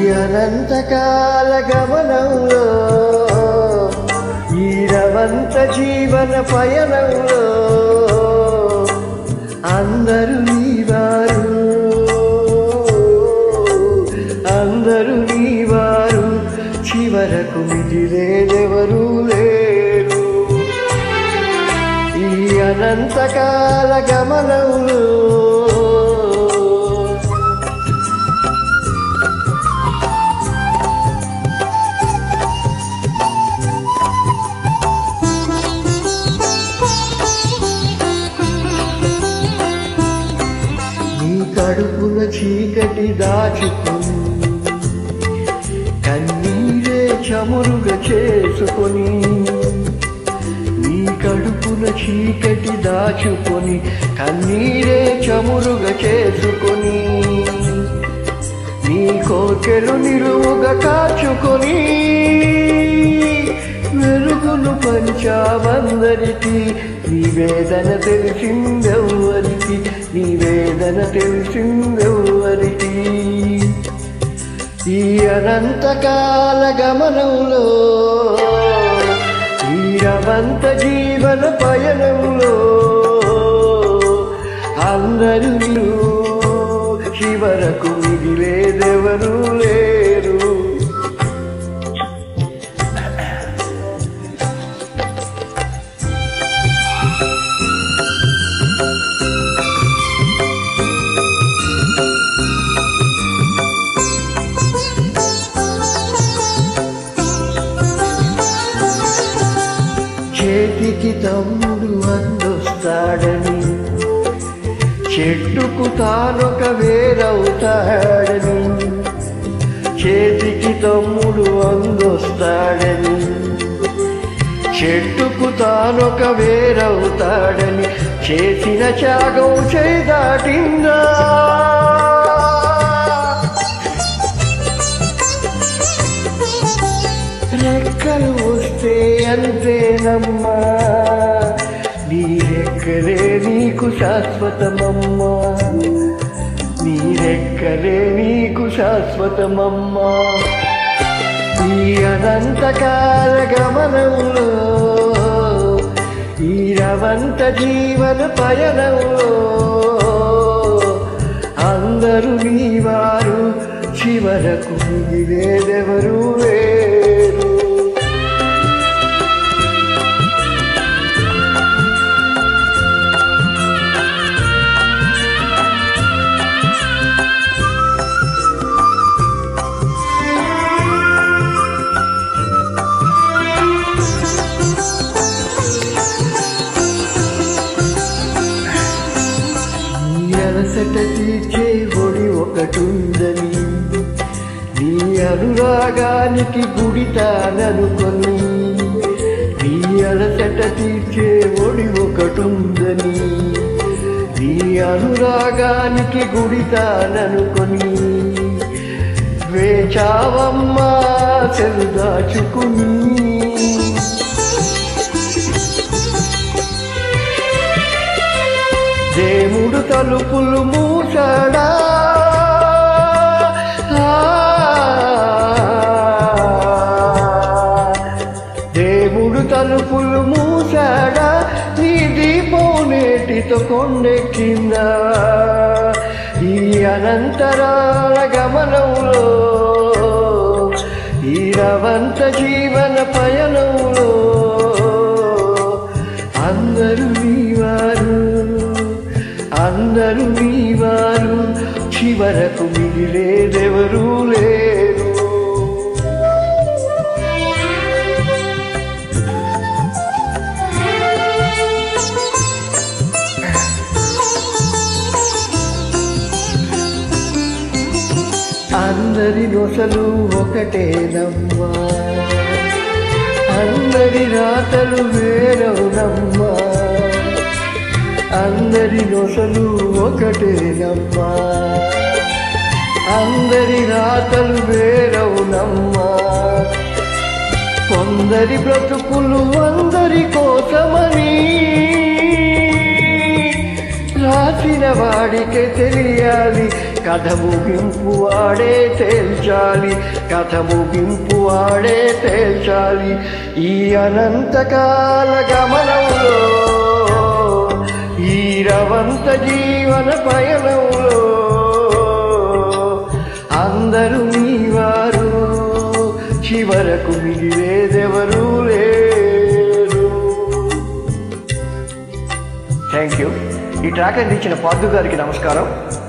అనంతకాల గమనంలో ఈ రవంత జీవన పయనంలో అందరూ నీవారు అందరూ నీవారు చివరకు మిగిలేదెవరూ లేరు ఈ అనంతకాల గమనంలో నీ కడుపున చీకటి దాచుకుని కన్నీరే చమురుగా చేసుకొని నీ కడుపున చీకటి దాచుకొని కన్నీరే చమురుగా చేసుకొని నీ కోకెలు నిలువుగా కాచుకొని వెలుగును పంచావందరికి నీ వేదన తెలిసిందెవ్వరికి నీ వేదన తెలిసిందెవ్వరికి ఈ అనంతకాల గమనంలో ఈ రవంత జీవన పయనంలో అందరూ చివరకు మిగిలేదెవరూ లేరు చేతికి తమ్ముడు అందొస్తాడని చెట్టుకు తానొక వేరవుతాడని చేతికి తమ్ముడు అందొస్తాడని చెట్టుకు తానొక వేరవుతాడని చేసిన త్యాగం చేదాటిందా రెక్కలు వస్తే అంతేనమ్మా నీ రెక్కలే నీకు శాశ్వతమమ్మా నీ రెక్కలే నీకు శాశ్వతమమ్మా ఈ అనంతకాల గమనంలో ఈ రవంత జీవన పయనంలో అందరూ నీవారు చివరకు మిగిలేదెవరూ లేరు నీ అలసట తీర్చే ఒడి ఒకటుందని నీ అనురాగానికి గుడితాననుకొని నీ అలసట తీర్చే ఒడి ఒకటుందని నీ అనురాగానికి గుడితాననుకొని వేచావమ్మా చెలు దాచుకుని దేవుడు తలుపులు మూసాడా ఆ, దేవుడు తలుపులు మూసాడా నీ దీపం నేటితో కొండెక్కిందా ఈ అనంతరాల గమనంలో ఈ రవంత జీవన పయనంలో అందరూ నీవారు అందరూ నీవారు చివరకు మిగిలేదెవరూ లేరు అందరి నొసలు ఒకటేనమ్మా అందరి రాతలు వేరవునమ్మా అందరి నొసలు ఒకటేనమ్మా అందరి రాతలు వేరవునమ్మా కొందరి బ్రతుకులు అందరి కోసమని రాసిన వాడికే తెలియాలి కథ ముగింపు వాడే తేల్చాలి కథ ముగింపు వాడే తేల్చాలి ఈ అనంతకాల గమనంలో ఈ రవంత జీవన పయనంలో అందరూ మీ వారు చివరకు మిగిలేదెవరూ లేరు థ్యాంక్ యూ ఈ ట్రాక్ అందించిన పార్థు గారికి నమస్కారం